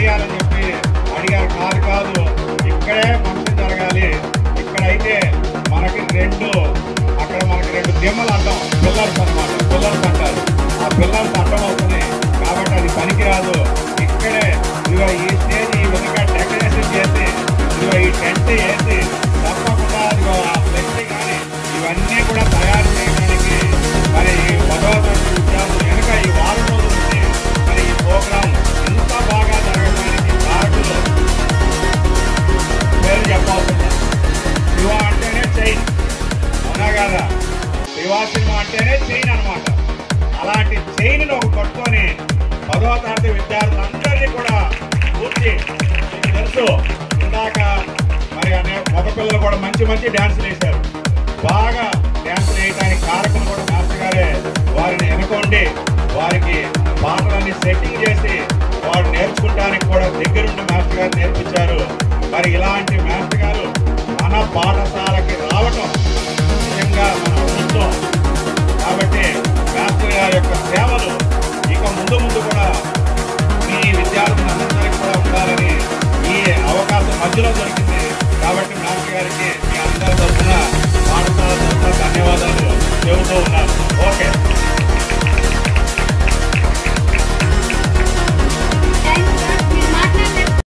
చేయాలని చెప్పి అడిగారు కాదు కాదు ఇక్కడే ఫంక్షన్ జరగాలి ఇక్కడైతే మనకి రెండు అక్కడ మనకి రెండు దిమ్మలు అంటాం పిల్లర్స్ అన్నమాట పిల్లర్స్ అంటారు ఆ పిల్లర్స్ అడ్డం అవుతున్నాయి కాబట్టి అది పనికిరాదు ఇక్కడే ఇదిగో ఈ స్టేజ్ ఈ విధంగా డెకరేషన్ చేసి ఇదిగో ఈ టెంట్ వేసి తప్పకుండా ఇదిగో ఆ ఫ్లెక్సీ కానీ ఇవన్నీ కూడా తయారు చేయడానికి మరి ఈ పదవ తరగతి విద్యార్థులు వెనుక ఈ వారం రోజుల నుంచి మరి ఈ ప్రోగ్రాం ఇంత బాగా జరగడానికి కారకులు పేరు చెప్పాల్సిందే శివ అంటేనే చైన్ అవునా కదా శివ సినిమా అంటేనే చైన్ అన్నమాట అలాంటి చైన్ ఒక పట్టుకొని పదవ తరగతి విద్యార్థులందరినీ కూడా పూర్తి మీకు తెలుసు ఇందాక మరి అనే మగ పిల్లలు కూడా మంచి మంచి డ్యాన్సులు వేశారు బాగా డ్యాన్సులు వేయడానికి కారకులు కూడా మాస్టర్ గారే వారిని ఎన్నుకోండి వారికి పాటలన్నీ సెట్టింగ్ చేసి వారు నేర్చుకుంటానికి కూడా దగ్గరుండి మాస్టర్ గారు నేర్పించారు మరి ఇలాంటి మాస్టర్ గారు మన పాఠశాలకి రావటం నిజంగా మన అదృష్టం కాబట్టి మాస్టర్ గారి యొక్క సేవలు ఇక ముందు ముందు కూడా మీ విద్యార్థులందరూ